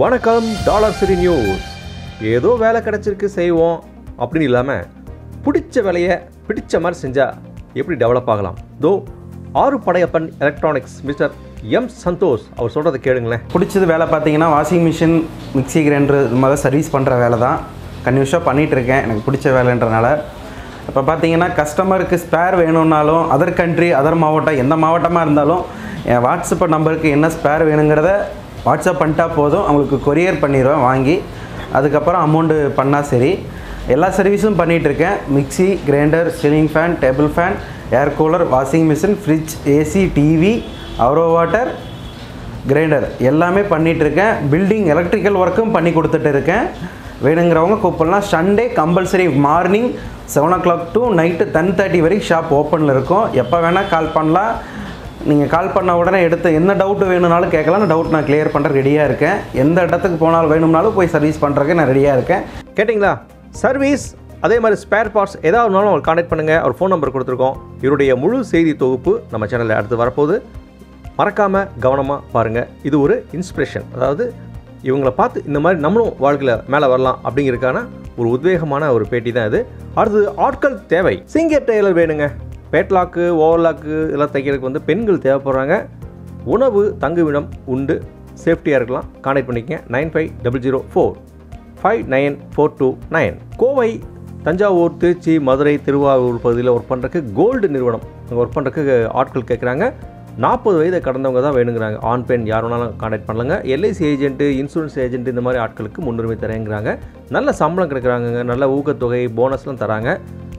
வணக்கம் dollar city news ஏதோ வேலை கிடைச்சிருக்கு செய்வோம் அப்படின்னு இல்லாமல் பிடிச்ச வேலையை பிடிச்ச மாதிரி செஞ்சால் எப்படி டெவலப் ஆகலாம் தோ ஆறு Padayappan electronics mister M Santhosh அவர் சொல்கிறத கேளுங்களேன் பிடிச்சது வேலை பார்த்தீங்கன்னா வாஷிங் மிஷின் மிக்ஸி கிரைண்டர் இது மாதிரி சர்வீஸ் பண்ணுற வேலை தான் கன்யூஸாக பண்ணிகிட்ருக்கேன் எனக்கு பிடிச்ச வேலைன்றனால இப்போ பார்த்தீங்கன்னா கஸ்டமருக்கு ஸ்பேர் வேணும்னாலும் அதர் கண்ட்ரி அதர் மாவட்டம் எந்த மாவட்டமாக இருந்தாலும் என் வாட்ஸ்அப் நம்பருக்கு என்ன ஸ்பேர் வேணுங்கிறத வாட்ஸ்அப் பண்ணிட்டா போதும் அவங்களுக்கு கொரியர் பண்ணிடுவேன் வாங்கி அதுக்கப்புறம் அமௌண்ட்டு பண்ணால் சரி எல்லா சர்வீஸும் பண்ணிகிட்ருக்கேன் mixie grinder ceiling fan table fan air cooler washing machine fridge AC TV அவரோ வாட்டர் கிரைண்டர் எல்லாமே பண்ணிட்டு இருக்கேன் பில்டிங் எலக்ட்ரிக்கல் ஒர்க்கும் பண்ணி கொடுத்துட்டு இருக்கேன் வேணுங்கிறவங்க கூப்பிடலாம் Sunday compulsory morning seven o'clock to night ten thirty வரைக்கும் ஷாப் ஓப்பனில் இருக்கும் எப்போ வேணால் கால் பண்ணலாம் நீங்கள் கால் பண்ண உடனே எடுத்து என்ன டவுட் வேணும்னாலும் கேட்கலாம் டவுட் நான் கிளியர் பண்ணுற ரெடியாக இருக்கேன் எந்த இடத்துக்கு போனாலும் வேணும்னாலும் போய் சர்வீஸ் பண்ணுறதுக்கு நான் ரெடியாக இருக்கேன் கேட்டிங்களா சர்வீஸ் அதே மாதிரி ஸ்பேர் பார்ட்ஸ் ஏதாவது ஒன்றாலும் அவர் கான்டாக்ட் பண்ணுங்கள் அவர் ஃபோன் நம்பர் கொடுத்துருக்கோம் இவருடைய முழு செய்தி தொகுப்பு நம்ம சேனலில் அடுத்து வரப்போகுது மறக்காமல் கவனமாக பாருங்கள் இது ஒரு இன்ஸ்பிரேஷன் அதாவது இவங்களை பார்த்து இந்த மாதிரி நம்மளும் வாழ்க்கையில் மேலே வரலாம் அப்படிங்கிறதுக்கான ஒரு உத்வேகமான ஒரு பேட்டி தான் இது அடுத்தது ஆட்கள் தேவை சிங்கர் டெய்லர் வேணுங்க பேட்லாக்கு ஓவர்லாக்கு இதெல்லாம் தைக்கிறதுக்கு வந்து பெண்கள் தேவைப்படுறாங்க உணவு தங்குமிடம் உண்டு சேஃப்டியாக இருக்கலாம் கான்டாக்ட் பண்ணிக்கங்க nine five double zero four five nine four two nine Kovai Thanjavur Trichy Madurai Thiruvarur பகுதியில் ஒர்க் பண்ணுறதுக்கு கோல்டு நிறுவனம் அங்கே ஒர்க் பண்ணுறதுக்கு ஆட்கள் கேட்குறாங்க நாற்பது வயதை கடந்தவங்க தான் வேணுங்கிறாங்க ஆண் பெண் யார் வேணாலும் கான்டாக்ட் பண்ணலாங்க எல்ஐசி ஏஜென்ட்டு இன்சூரன்ஸ் ஏஜென்ட் இந்த மாதிரி ஆட்களுக்கு முன்னுரிமை தரேங்கிறாங்க நல்ல சம்பளம் கிடைக்கிறாங்க நல்ல ஊக்கத்தொகை போனஸ்லாம் தராங்க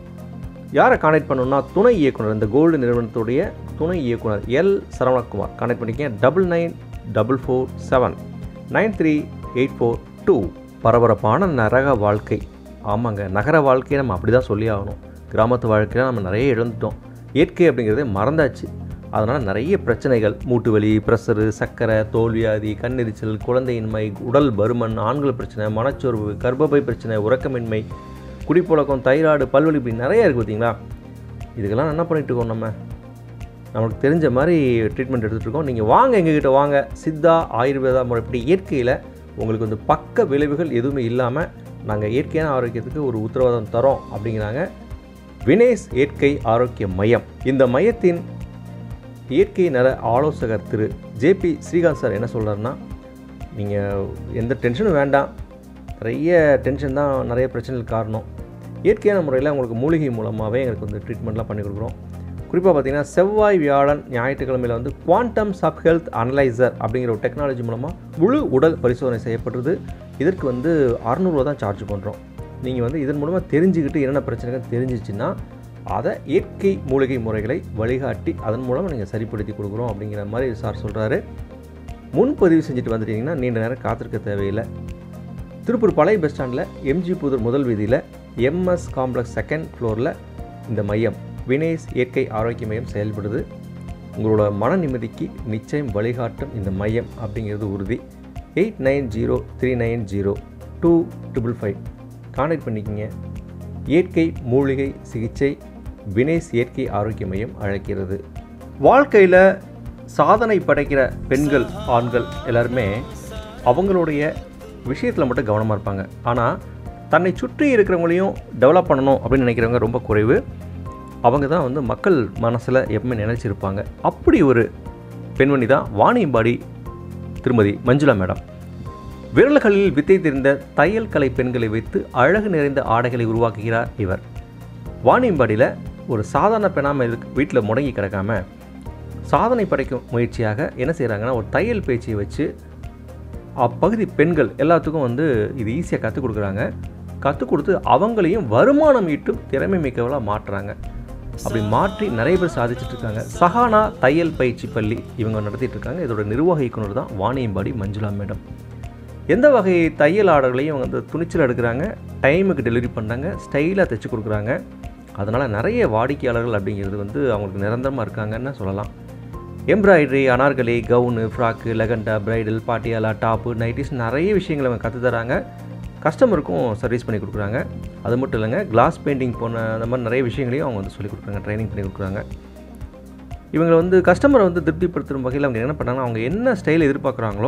யாரை கான்டாக்ட் பண்ணணும்னா துணை இயக்குனர் இந்த கோல்டு நிறுவனத்துடைய துணை இயக்குனர் எல் சரவணகுமார் கான்டாக்ட் பண்ணிக்க double nine double four seven nine three eight four two பரபரப்பான நரக வாழ்க்கை ஆமாங்க நகர வாழ்க்கையை நம்ம அப்படி தான் சொல்லி ஆகணும் கிராமத்து வாழ்க்கையில் நம்ம நிறைய இழந்துட்டோம் இயற்கை அப்படிங்கிறதே மறந்தாச்சு அதனால் நிறைய பிரச்சனைகள் மூட்டு வலி ப்ரெஷரு சர்க்கரை தோல்வியாதி கண்ணெரிச்சல் குழந்தையின்மை உடல் பருமன் ஆண்கள் பிரச்சனை மனச்சோர்வு கர்ப்பப்பை பிரச்சனை உறக்கமின்மை குடிப்பழக்கம் தைராய்டு பல்வலி இப்படி நிறைய இருக்குது பார்த்தீங்களா இதுக்கெல்லாம் என்ன பண்ணிட்டு இருக்கோம் நம்ம நமக்கு தெரிஞ்ச மாதிரி ட்ரீட்மெண்ட் எடுத்துகிட்டு இருக்கோம் நீங்கள் வாங்க எங்ககிட்ட வாங்க சித்தா ஆயுர்வேதா முறைப்படி இயற்கையில் உங்களுக்கு வந்து பக்க விளைவுகள் எதுவுமே இல்லாமல் நாங்கள் இயற்கையான ஆரோக்கியத்துக்கு ஒரு உத்தரவாதம் தரோம் அப்படிங்கிறாங்க வினேஷ் இயற்கை ஆரோக்கிய மையம் இந்த மையத்தின் இயற்கை நல ஆலோசகர் திரு ஜேபி ஸ்ரீகாந்த் சார் என்ன சொல்கிறாருன்னா நீங்கள் எந்த டென்ஷனும் வேண்டாம் நிறைய டென்ஷன் தான் நிறைய பிரச்சனைகளுக்கு காரணம் இயற்கையான முறையில் உங்களுக்கு மூலிகை மூலமாகவே எங்களுக்கு வந்து ட்ரீட்மெண்ட்லாம் பண்ணி கொடுக்குறோம் குறிப்பாக பார்த்தீங்கன்னா செவ்வாய் வியாழன் ஞாயிற்றுக்கிழமையில் வந்து குவாண்டம் சப் ஹெல்த் அனலைசர் அப்படிங்கிற ஒரு டெக்னாலஜி மூலமாக முழு உடல் பரிசோதனை செய்யப்படுறது இதற்கு வந்து அறநூறுவா தான் சார்ஜ் பண்ணுறோம் நீங்கள் வந்து இதன் மூலமாக தெரிஞ்சுக்கிட்டு என்னென்ன பிரச்சனைகள் தெரிஞ்சிச்சுன்னா அதை இயற்கை மூலிகை முறைகளை வழிகாட்டி அதன் மூலம் நீங்கள் சரிப்படுத்தி கொடுக்குறோம் அப்படிங்கிற மாதிரி சார் சொல்கிறாரு முன்பதிவு செஞ்சுட்டு வந்துட்டீங்கன்னா நீண்ட நேரம் காத்திருக்க தேவையில்லை திருப்பூர் பழைய பஸ் ஸ்டாண்டில் எம்ஜி புதூர் முதல் வீதியில் எம்எஸ் காம்ப்ளெக்ஸ் செகண்ட் ஃப்ளோரில் இந்த மையம் வினேஷ் இயற்கை ஆரோக்கிய மையம் செயல்படுது உங்களோட மன நிம்மதிக்கு நிச்சயம் வழிகாட்டும் இந்த மையம் அப்படிங்கிறது உறுதி eight nine zero three nine zero two triple five contact பண்ணிக்கிங்க இயற்கை மூலிகை சிகிச்சை வினேஷ் இயற்கை ஆரோக்கிய மையம் அழைக்கிறது வாழ்க்கையில் சாதனை படைக்கிற பெண்கள் ஆண்கள் எல்லாருமே அவங்களுடைய விஷயத்தில் மட்டும் கவனமாக இருப்பாங்க ஆனால் தன்னை சுற்றி இருக்கிறவங்களையும் டெவலப் பண்ணணும் அப்படின்னு நினைக்கிறவங்க ரொம்ப குறைவு அவங்க தான் வந்து மக்கள் மனசில் எப்பவுமே நினச்சிருப்பாங்க அப்படி ஒரு பெண்மணி தான் வாணியம்பாடி திருமதி மஞ்சுளா மேடம் விரல்களில் வித்தை தெரிந்த தையல் கலை பெண்களை வைத்து அழகு நிறைந்த ஆடைகளை உருவாக்குகிறார் இவர் வாணியம்பாடியில் ஒரு சாதாரண பெண்ணாமல் இருக்கு வீட்டில் முடங்கி கிடக்காம சாதனை படைக்கும் முயற்சியாக என்ன செய்கிறாங்கன்னா ஒரு தையல் பேச்சியை வச்சு அப்பகுதி பெண்கள் எல்லாத்துக்கும் வந்து இது ஈஸியாக கற்றுக் கொடுக்குறாங்க கற்றுக் கொடுத்து அவங்களையும் வருமானம் ஈட்டும் திறமை மிக்கவளாக மாற்றுறாங்க அப்படி மாற்றி நிறைய பேர் சாதிச்சுட்டு இருக்காங்க சஹானா தையல் பயிற்சி பள்ளி இவங்க நடத்திட்டு இருக்காங்க இதோட நிர்வாக இயக்குனர் தான் வாணியம்பாடி மஞ்சுளா மேடம் எந்த வகை தையல் ஆர்டர்களையும் அவங்க வந்து துணிச்சல் எடுக்கிறாங்க டைமுக்கு டெலிவரி பண்ணுறாங்க ஸ்டைலாக தைச்சு கொடுக்குறாங்க அதனால் நிறைய வாடிக்கையாளர்கள் அப்படிங்கிறது வந்து அவங்களுக்கு நிரந்தரமாக இருக்காங்கன்னு சொல்லலாம் எம்ப்ராய்டரி அனார்கலி கவுனு ஃப்ராக்கு லெகண்டா பிரைடல் பாட்டியாலா டாப்பு நைட்டிஸ் நிறைய விஷயங்களை அவங்க கற்று தராங்க கஸ்டமருக்கும் சர்வீஸ் பண்ணி கொடுக்குறாங்க அது மட்டும் இல்லைங்க கிளாஸ் பெயிண்டிங் போன அந்த மாதிரி நிறைய விஷயங்களையும் அவங்க வந்து சொல்லிக் கொடுக்குறாங்க ட்ரைனிங் பண்ணி கொடுக்குறாங்க இவங்க வந்து கஸ்டமரை வந்து திருப்திப்படுத்துகிற வகையில் அவங்க என்ன பண்ணாங்கன்னா அவங்க என்ன ஸ்டைல் எதிர்பார்க்குறாங்களோ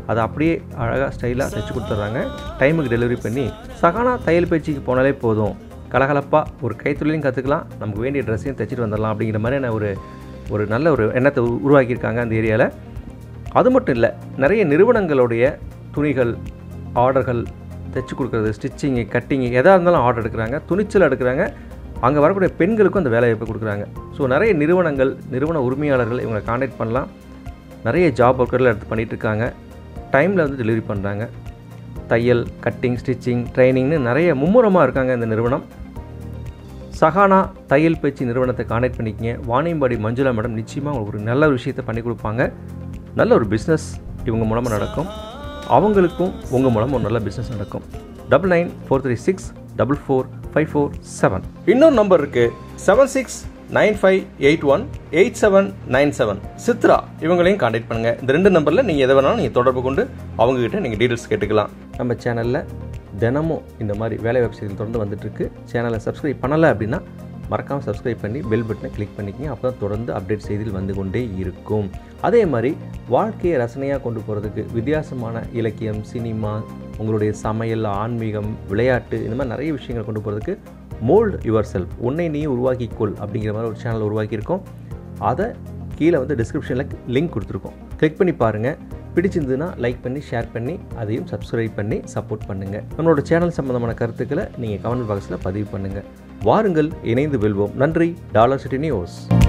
அதை அப்படியே அழகாக ஸ்டைலாக தைச்சு கொடுத்துட்றாங்க டைமுக்கு டெலிவரி பண்ணி சகானா தையல் பயிற்சிக்கு போனாலே போதும் கலகலப்பாக ஒரு கைத்தொழிலையும் கற்றுக்கலாம் நமக்கு வேண்டிய ட்ரெஸ்ஸையும் தைச்சிட்டு வந்துடலாம் அப்படிங்கிற மாதிரியான ஒரு ஒரு நல்ல ஒரு எண்ணத்தை உரு- உருவாக்கியிருக்காங்க அந்த ஏரியாவில் அது மட்டும் இல்லை நிறைய நிறுவனங்களுடைய துணிகள் ஆர்டர்கள் தைச்சு கொடுக்குறது ஸ்டிச்சிங்கு கட்டிங்கு எதாக இருந்தாலும் ஆர்டர் எடுக்கிறாங்க துணிச்சல் எடுக்கிறாங்க அங்கே வரக்கூடிய பெண்களுக்கும் அந்த வேலைவாய்ப்பு கொடுக்குறாங்க ஸோ நிறைய நிறுவனங்கள் நிறுவன உரிமையாளர்கள் இவங்களை காண்டாக்ட் பண்ணலாம் நிறைய ஜாப் ஒர்க்கரில் எடுத்து பண்ணிகிட்டு இருக்காங்க டைமில் வந்து டெலிவரி பண்ணுறாங்க தையல் கட்டிங் ஸ்டிச்சிங் ட்ரைனிங்னு நிறைய மும்முரமாக இருக்காங்க இந்த நிறுவனம் சஹானா தையல் பயிற்சி நிறுவனத்தை கான்டாக்ட் பண்ணிக்கங்க வாணியம்பாடி மஞ்சுளா மேடம் நிச்சயமாக உங்களுக்கு ஒரு நல்ல ஒரு விஷயத்தை பண்ணி கொடுப்பாங்க நல்ல ஒரு பிஸ்னஸ் இவங்க மூலமாக நடக்கும் அவங்களுக்கும் உங்கள் மூலமாக ஒரு நல்ல பிஸ்னஸ் நடக்கும் double nine four three six double four five four seven இன்னொரு நம்பர் இருக்குது seven six nine five eight one eight seven nine seven Chitra இவங்களையும் கான்டாக்ட் பண்ணுங்கள் இந்த ரெண்டு நம்பரில் நீங்கள் எதை வேணாலும் நீங்கள் தொடர்பு கொண்டு அவங்ககிட்ட நீங்கள் டீட்டெயில்ஸ் கேட்டுக்கலாம் நம்ம சேனலில் தினமும் இந்த மாதிரி வேலை வெப்சைட்டில் தொடர்ந்து வந்துட்டுருக்கு சேனலை சப்ஸ்கிரைப் பண்ணலை அப்படின்னா மறக்காமல் சப்ஸ்கிரைப் பண்ணி பெல் பட்டனை கிளிக் பண்ணிக்கங்க அப்போ தான் தொடர்ந்து அப்டேட் செய்தியில் வந்து கொண்டே இருக்கும் அதே மாதிரி வாழ்க்கையை ரசனையாக கொண்டு போகிறதுக்கு வித்தியாசமான இலக்கியம் சினிமா உங்களுடைய சமையல் ஆன்மீகம் விளையாட்டு இந்த மாதிரி நிறைய விஷயங்களை கொண்டு போகிறதுக்கு மோல்ட் யுவர் செல்ஃப் உன்னை நீ உருவாக்கிக்கொள் அப்படிங்கிற மாதிரி ஒரு சேனல் உருவாக்கியிருக்கோம் அதை கீழே வந்து டிஸ்கிரிப்ஷனில் லிங்க் கொடுத்துருக்கோம் கிளிக் பண்ணி பாருங்கள் பிடிச்சிருந்ததுன்னா லைக் பண்ணி ஷேர் பண்ணி அதையும் சப்ஸ்கிரைப் பண்ணி சப்போர்ட் பண்ணுங்கள் நம்மளோட சேனல் சம்மந்தமான கருத்துக்களை நீங்கள் கமெண்ட் பாக்ஸில் பதிவு பண்ணுங்கள் வாருங்கள் இணைந்து வெல்வோம் நன்றி டாலர் சிட்டி நியூஸ்